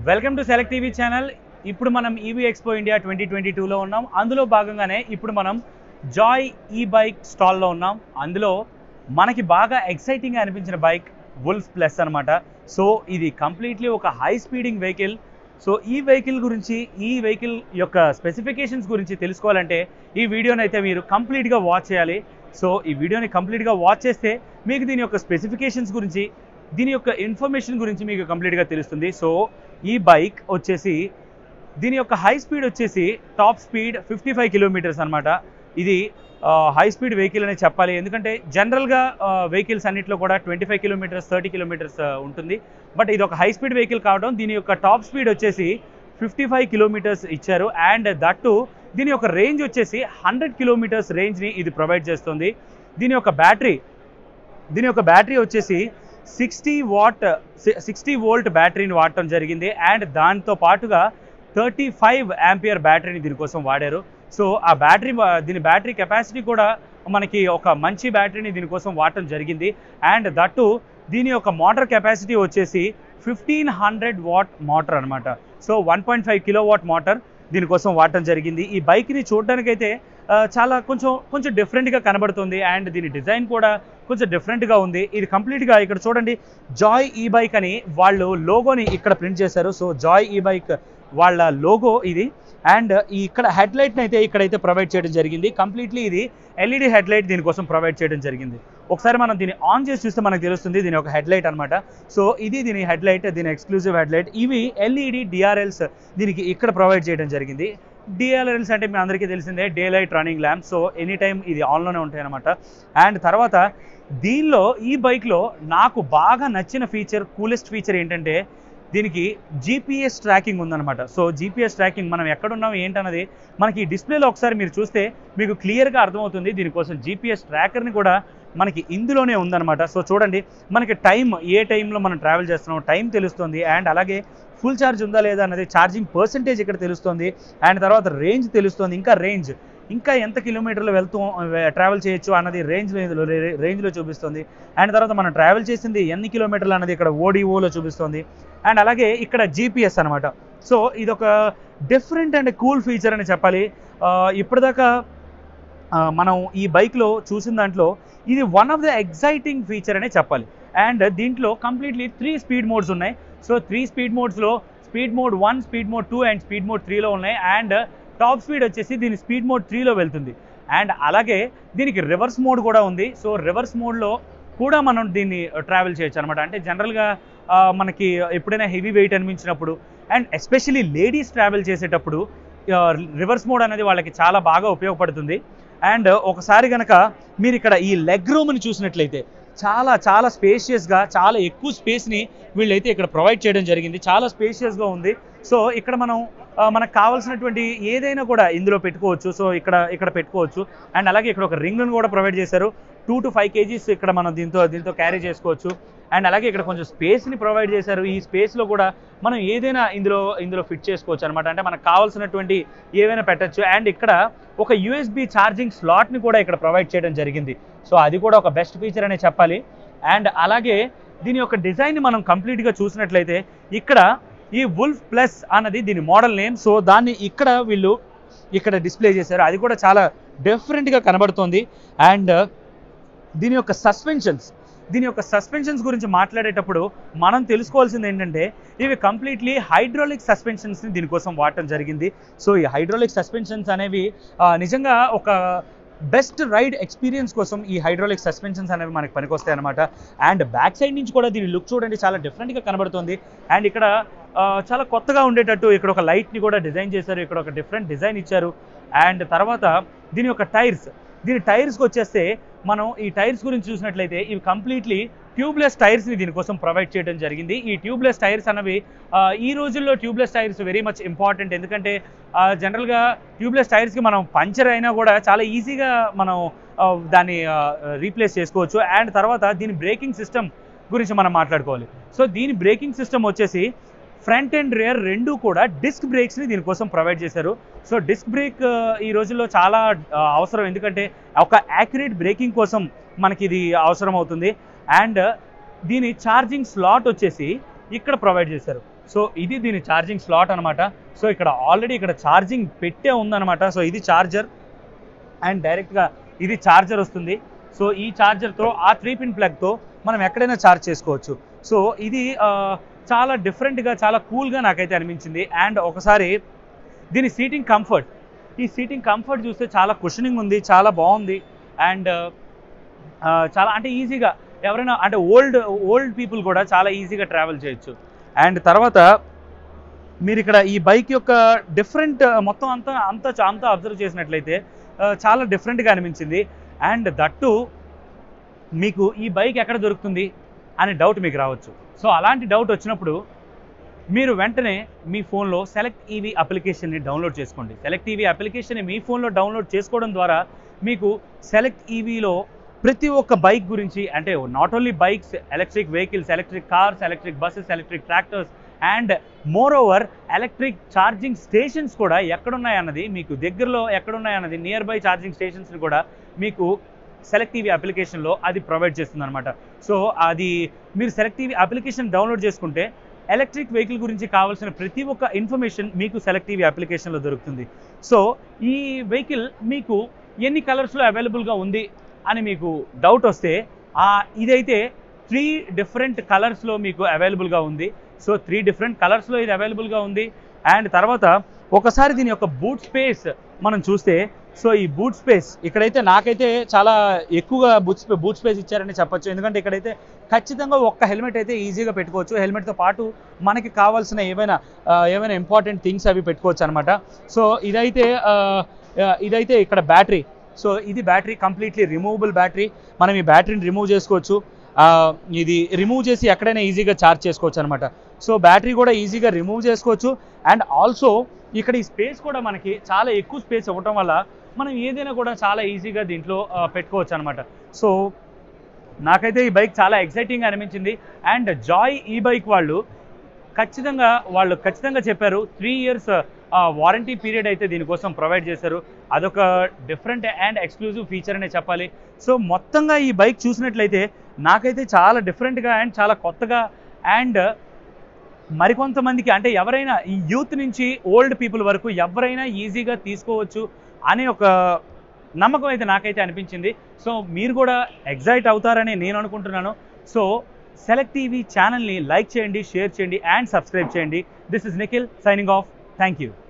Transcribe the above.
welcome to Select TV channel ఇప్పుడు మనం EV Expo India twenty twenty టూలో ఉన్నాం అందులో భాగంగానే ఇప్పుడు మనం జాయ్ ఈ బైక్ స్టాల్లో ఉన్నాం అందులో మనకి బాగా ఎక్సైటింగ్గా అనిపించిన బైక్ వుల్ఫ్ ప్లస్ అనమాట సో ఇది కంప్లీట్లీ ఒక హై స్పీడింగ్ వెహికల్ సో ఈ వెహికల్ గురించి ఈ వెహికల్ యొక్క స్పెసిఫికేషన్స్ గురించి తెలుసుకోవాలంటే ఈ వీడియోని అయితే మీరు కంప్లీట్గా వాచ్ చేయాలి సో ఈ వీడియోని కంప్లీట్గా వాచ్ చేస్తే మీకు దీని యొక్క స్పెసిఫికేషన్స్ గురించి దీని యొక్క ఇన్ఫర్మేషన్ గురించి మీకు కంప్లీట్గా తెలుస్తుంది సో ఈ బైక్ వచ్చేసి దీని యొక్క హై స్పీడ్ వచ్చేసి top speed fifty five kilometres అనమాట ఇది హై స్పీడ్ వెహికల్ అనే చెప్పాలి ఎందుకంటే జనరల్గా వెహికల్స్ అన్నింటిలో కూడా twenty five kilometres thirty kilometres ఉంటుంది బట్ ఇది ఒక హై స్పీడ్ వెహికల్ కావడం దీని యొక్క టాప్ స్పీడ్ వచ్చేసి ఫిఫ్టీ ఫైవ్ కిలోమీటర్స్ ఇచ్చారు అండ్ దట్టు దీని యొక్క రేంజ్ వచ్చేసి హండ్రెడ్ కిలోమీటర్స్ రేంజ్ని ఇది ప్రొవైడ్ చేస్తుంది దీని యొక్క బ్యాటరీ దీని యొక్క బ్యాటరీ వచ్చేసి సిక్స్టీ వాట్ సిక్స్టీ వోల్ట్ బ్యాటరీని వాడటం జరిగింది అండ్ దాంతో పాటుగా థర్టీ ఫైవ్ యాంపియర్ బ్యాటరీని దీనికోసం వాడారు సో ఆ బ్యాటరీ దీని బ్యాటరీ కెపాసిటీ కూడా మనకి ఒక మంచి బ్యాటరీని దీనికోసం వాడటం జరిగింది అండ్ దట్టు దీని యొక్క మోటార్ కెపాసిటీ వచ్చేసి ఫిఫ్టీన్ హండ్రెడ్ వాట్ మోటార్ అనమాట so one point five kilowatt motor దీనికోసం వాడటం జరిగింది ఈ బైక్ని చూడడానికైతే ఆ, చాలా కొంచెం కొంచెం డిఫరెంట్గా కనబడుతుంది అండ్ దీని డిజైన్ కూడా కొంచెం డిఫరెంట్గా ఉంది ఇది కంప్లీట్గా ఇక్కడ చూడండి జాయ్ ఈ బైక్ అని వాళ్ళు లోగోని ఇక్కడ ప్రింట్ చేశారు సో జాయ్ ఈ బైక్ వాళ్ళ లోగో ఇది అండ్ ఈ ఇక్కడ హెడ్ లైట్ని అయితే ఇక్కడైతే ప్రొవైడ్ చేయడం జరిగింది కంప్లీట్లీ ఇది ఎల్ఈడి హెడ్ లైట్ దీనికోసం ప్రొవైడ్ చేయడం జరిగింది ఒకసారి మనం దీన్ని ఆన్ చేసి చూస్తే మనకు తెలుస్తుంది దీని ఒక హెడ్ లైట్ అనమాట సో ఇది దీని హెడ్ లైట్ దీని ఎక్స్క్లూజివ్ హెడ్ లైట్ ఇవి ఎల్ఈడి డిఆర్ఎల్స్ దీనికి ఇక్కడ ప్రొవైడ్ చేయడం జరిగింది డిఆర్ఎల్స్ అంటే మీ అందరికీ తెలిసిందే daylight running lamp so any time ఇది ఆన్లోనే ఉంటాయి అనమాట అండ్ తర్వాత దీనిలో ఈ బైక్లో నాకు బాగా నచ్చిన ఫీచర్ కూలెస్ట్ ఫీచర్ ఏంటంటే దీనికి జీపీఎస్ ట్రాకింగ్ ఉందన్నమాట సో జీపీఎస్ ట్రాకింగ్ మనం ఎక్కడున్నాం ఏంటన్నది మనకి డిస్ప్లేలో ఒకసారి మీరు చూస్తే మీకు క్లియర్గా అర్థమవుతుంది దీనికోసం జీపీఎస్ ట్రాకర్ని కూడా మనకి ఇందులోనే ఉందన్నమాట సో చూడండి మనకి టైం ఏ టైంలో మనం ట్రావెల్ చేస్తున్నాం టైం తెలుస్తుంది అండ్ అలాగే ఫుల్ ఛార్జ్ ఉందా లేదా అన్నది ఛార్జింగ్ పర్సంటేజ్ ఇక్కడ తెలుస్తుంది అండ్ తర్వాత రేంజ్ తెలుస్తుంది ఇంకా రేంజ్ ఇంకా ఎంత కిలోమీటర్లు వెళ్తూ ట్రావెల్ చేయొచ్చు అన్నది రేంజ్ రేంజ్లో చూపిస్తుంది అండ్ తర్వాత మనం ట్రావెల్ చేసింది ఎన్ని కిలోమీటర్లు అన్నది ఇక్కడ ఓడిఓలో చూపిస్తుంది అండ్ అలాగే ఇక్కడ జీపీఎస్ అనమాట సో ఇది ఒక డిఫరెంట్ అండ్ కూల్ ఫీచర్ అని చెప్పాలి ఆ, ఇప్పటిదాకా ఆ, మనం ఈ బైక్లో చూసిన దాంట్లో ఇది one of the exciting feature అనే చెప్పాలి అండ్ దీంట్లో కంప్లీట్లీ త్రీ స్పీడ్ మోడ్స్ ఉన్నాయి సో త్రీ స్పీడ్ మోడ్స్లో speed mode one speed mode two and speed mode త్రీలో ఉన్నాయి అండ్ టాప్ స్పీడ్ వచ్చేసి దీని స్పీడ్ మోడ్ త్రీలో వెళ్తుంది అండ్ అలాగే దీనికి రివర్స్ మోడ్ కూడా ఉంది సో రివర్స్ మోడ్లో కూడా మనం దీన్ని ట్రావెల్ చేయొచ్చు అనమాట అంటే జనరల్గా మనకి ఎప్పుడైనా హెవీ వెయిట్ అనిపించినప్పుడు అండ్ ఎస్పెషలీ లేడీస్ ట్రావెల్ చేసేటప్పుడు రివర్స్ మోడ్ అనేది వాళ్ళకి చాలా బాగా ఉపయోగపడుతుంది అండ్ ఒకసారి కనుక మీరు ఇక్కడ ఈ లెగ్ రూమ్ని చూసినట్లయితే చాలా చాలా స్పేషియస్గా చాలా ఎక్కువ స్పేస్ని వీళ్ళైతే ఇక్కడ ప్రొవైడ్ చేయడం జరిగింది చాలా స్పేషియస్గా ఉంది సో ఇక్కడ మనం ఆ, మనకు కావాల్సినటువంటి ఏదైనా కూడా ఇందులో పెట్టుకోవచ్చు సో ఇక్కడ ఇక్కడ పెట్టుకోవచ్చు అండ్ అలాగే ఇక్కడ ఒక రింగ్ను కూడా ప్రొవైడ్ చేశారు టూ టు ఫైవ్ కేజీస్ ఇక్కడ మనం దీంతో దీంతో క్యారీ చేసుకోవచ్చు అండ్ అలాగే ఇక్కడ కొంచెం స్పేస్ని ప్రొవైడ్ చేశారు ఈ స్పేస్లో కూడా మనం ఏదైనా ఇందులో ఇందులో ఫిట్ చేసుకోవచ్చు అనమాట అంటే మనకు కావాల్సినటువంటి ఏవైనా పెట్టచ్చు అండ్ ఇక్కడ ఒక యూఎస్బి ఛార్జింగ్ స్లాట్ని కూడా ఇక్కడ ప్రొవైడ్ చేయడం జరిగింది సో అది కూడా ఒక బెస్ట్ ఫీచర్ అనే చెప్పాలి అండ్ అలాగే దీని యొక్క డిజైన్ని మనం కంప్లీట్గా చూసినట్లయితే ఇక్కడ ఈ వుల్ఫ్ ప్లస్ అన్నది దీని మోడల్ నేమ్ సో దాన్ని ఇక్కడ వీళ్ళు ఇక్కడ డిస్ప్లే చేశారు అది కూడా చాలా డిఫరెంట్గా కనబడుతోంది అండ్ దీని యొక్క సస్పెన్షన్స్ దీని యొక్క సస్పెన్షన్స్ గురించి మాట్లాడేటప్పుడు మనం తెలుసుకోవాల్సింది ఏంటంటే ఇవి కంప్లీట్లీ హైడ్రాలిక్ సస్పెన్షన్స్ని దీనికోసం వాడటం జరిగింది సో ఈ హైడ్రాలిక్ సస్పెన్షన్స్ అనేవి ఆ, నిజంగా ఒక బెస్ట్ రైడ్ ఎక్స్పీరియన్స్ కోసం ఈ హైడ్రాలిక్ సస్పెన్షన్స్ అనేవి మనకి పనికొస్తాయి అనమాట అండ్ బ్యాక్ సైడ్ నుంచి కూడా దీని లుక్ చూడండి చాలా డిఫరెంట్గా కనబడుతుంది అండ్ ఇక్కడ ఆ, చాలా కొత్తగా ఉండేటట్టు ఇక్కడ ఒక లైట్ని కూడా డిజైన్ చేశారు ఇక్కడ ఒక డిఫరెంట్ డిజైన్ ఇచ్చారు అండ్ తర్వాత దీని యొక్క టైర్స్ దీని టైర్స్కి వచ్చేస్తే మనం ఈ టైర్స్ గురించి చూసినట్లయితే ఇవి కంప్లీట్లీ ట్యూబ్లెస్ టైర్స్ని దీనికోసం ప్రొవైడ్ చేయడం జరిగింది ఈ ట్యూబ్లెస్ టైర్స్ అనేవి ఆ, ఈ రోజుల్లో tubeless tyres very much important ఎందుకంటే జనరల్గా ట్యూబ్లెస్ టైర్స్కి మనం పంచర్ అయినా కూడా చాలా ఈజీగా మనం ఆ, దాన్ని రీప్లేస్ చేసుకోవచ్చు అండ్ తర్వాత దీని బ్రేకింగ్ సిస్టమ్ గురించి మనం మాట్లాడుకోవాలి సో దీని బ్రేకింగ్ సిస్టమ్ వచ్చేసి ఫ్రంట్ అండ్ రియర్ రెండు కూడా డిస్క్ బ్రేక్స్ని దీనికోసం ప్రొవైడ్ చేశారు సో డిస్క్ బ్రేక్ ఈ రోజుల్లో చాలా ఆ, అవసరం ఎందుకంటే ఒక యాక్యురేట్ బ్రేకింగ్ కోసం మనకి ఇది అవసరం అవుతుంది అండ్ దీని ఛార్జింగ్ స్లాట్ వచ్చేసి ఇక్కడ ప్రొవైడ్ చేశారు సో ఇది దీని ఛార్జింగ్ స్లాట్ అనమాట సో ఇక్కడ ఆల్రెడీ ఇక్కడ ఛార్జింగ్ పెట్టే ఉందన్నమాట సో ఇది ఛార్జర్ అండ్ డైరెక్ట్గా ఇది ఛార్జర్ వస్తుంది సో ఈ ఛార్జర్తో ఆ త్రీ పిన్ ప్లగ్తో మనం ఎక్కడైనా ఛార్జ్ చేసుకోవచ్చు సో ఇది ఆ, చాలా డిఫరెంట్గా చాలా కూల్గా నాకైతే అనిపించింది అండ్ ఒకసారి దీని సీటింగ్ కంఫర్ట్ ఈ సీటింగ్ కంఫర్ట్ చూస్తే చాలా కుషనింగ్ ఉంది చాలా బాగుంది అండ్ చాలా అంటే ఈజీగా ఎవరైనా అంటే ఓల్డ్ ఓల్డ్ పీపుల్ కూడా చాలా ఈజీగా ట్రావెల్ చేయొచ్చు అండ్ తర్వాత మీరు ఇక్కడ ఈ బైక్ యొక్క డిఫరెంట్ మొత్తం అంతా అంతా అంతా అబ్జర్వ్ చేసినట్లయితే ఆ, చాలా డిఫరెంట్గా అనిపించింది అండ్ దట్టు మీకు ఈ బైక్ ఎక్కడ దొరుకుతుంది అనే డౌట్ మీకు రావచ్చు సో అలాంటి డౌట్ వచ్చినప్పుడు మీరు వెంటనే మీ ఫోన్లో సెలెక్ట్ ఈవీ అప్లికేషన్ని డౌన్లోడ్ చేసుకోండి సెలెక్ట్ ఈవీ అప్లికేషన్ని మీ ఫోన్లో డౌన్లోడ్ చేసుకోవడం ద్వారా మీకు సెలెక్ట్ ఈవీలో ప్రతి ఒక్క బైక్ గురించి అంటే not only bikes electric vehicles electric cars electric buses electric tractors and more over electric charging stations కూడా ఎక్కడున్నాయన్నది మీకు దగ్గరలో ఎక్కడున్నాయన్నది నియర్ బై ఛార్జింగ్ స్టేషన్స్ని కూడా మీకు సెలెక్ట్ టీవీ అప్లికేషన్లో అది ప్రొవైడ్ చేస్తుంది అనమాట సో అది మీరు సెలెక్ట్ టీవీ అప్లికేషన్ డౌన్లోడ్ చేసుకుంటే ఎలక్ట్రిక్ వెహికల్ గురించి కావాల్సిన ప్రతి ఒక్క ఇన్ఫర్మేషన్ మీకు సెలెక్ట్ టీవీ అప్లికేషన్లో దొరుకుతుంది సో ఈ వెహికల్ మీకు ఎన్ని కలర్స్లో అవైలబుల్గా ఉంది అని మీకు డౌట్ వస్తే ఆ ఇదైతే త్రీ డిఫరెంట్ కలర్స్లో మీకు అవైలబుల్గా ఉంది సో త్రీ డిఫరెంట్ కలర్స్లో ఇది అవైలబుల్గా ఉంది అండ్ తర్వాత ఒకసారి దీని యొక్క బూట్ స్పేస్ మనం చూస్తే సో ఈ బూట్ స్పేస్ ఇక్కడైతే నాకైతే చాలా ఎక్కువగా బూట్ స్పే బూట్ స్పేస్ ఇచ్చారని చెప్పొచ్చు ఎందుకంటే ఇక్కడైతే ఖచ్చితంగా ఒక్క హెల్మెట్ అయితే ఈజీగా పెట్టుకోవచ్చు హెల్మెట్తో పాటు మనకి కావాల్సిన ఏవైనా ఆ, ఏమైనా ఇంపార్టెంట్ థింగ్స్ అవి పెట్టుకోవచ్చు అనమాట సో ఇదైతే ఆ, ఆ, ఇదైతే ఇక్కడ బ్యాటరీ సో ఇది బ్యాటరీ కంప్లీట్లీ రిమూవబుల్ బ్యాటరీ మనం ఈ బ్యాటరీని రిమూవ్ చేసుకోవచ్చు ఆ, ఇది రిమూవ్ చేసి ఎక్కడైనా ఈజీగా ఛార్జ్ చేసుకోవచ్చు అనమాట సో బ్యాటరీ కూడా ఈజీగా రిమూవ్ చేసుకోవచ్చు అండ్ ఆల్సో ఇక్కడ ఈ స్పేస్ కూడా మనకి చాలా ఎక్కువ స్పేస్ ఇవ్వటం వల్ల మనం ఏదైనా కూడా చాలా ఈజీగా దీంట్లో ఆ, పెట్టుకోవచ్చు అనమాట సో నాకైతే ఈ బైక్ చాలా ఎక్సైటింగ్ అనిపించింది అండ్ జాయ్ ఈ బైక్ వాళ్ళు ఖచ్చితంగా వాళ్ళు ఖచ్చితంగా చెప్పారు త్రీ ఇయర్స్ వారంటీ పీరియడ్ అయితే దీనికోసం ప్రొవైడ్ చేశారు అదొక డిఫరెంట్ అండ్ ఎక్స్క్లూజివ్ ఫీచర్ అనే చెప్పాలి సో మొత్తంగా ఈ బైక్ చూసినట్లయితే నాకైతే చాలా డిఫరెంట్గా అండ్ చాలా కొత్తగా అండ్ మరికొంతమందికి అంటే ఎవరైనా ఈ యూత్ నుంచి ఓల్డ్ పీపుల్ వరకు ఎవరైనా ఈజీగా తీసుకోవచ్చు అనే ఒక నమ్మకం అయితే నాకైతే అనిపించింది సో మీరు కూడా ఎగ్జైట్ అవుతారని నేను అనుకుంటున్నాను సో సెలెక్ట్ టీవీ ఛానల్ని లైక్ చేయండి షేర్ చేయండి అండ్ సబ్స్క్రైబ్ చేయండి this is Nikhil signing off thank you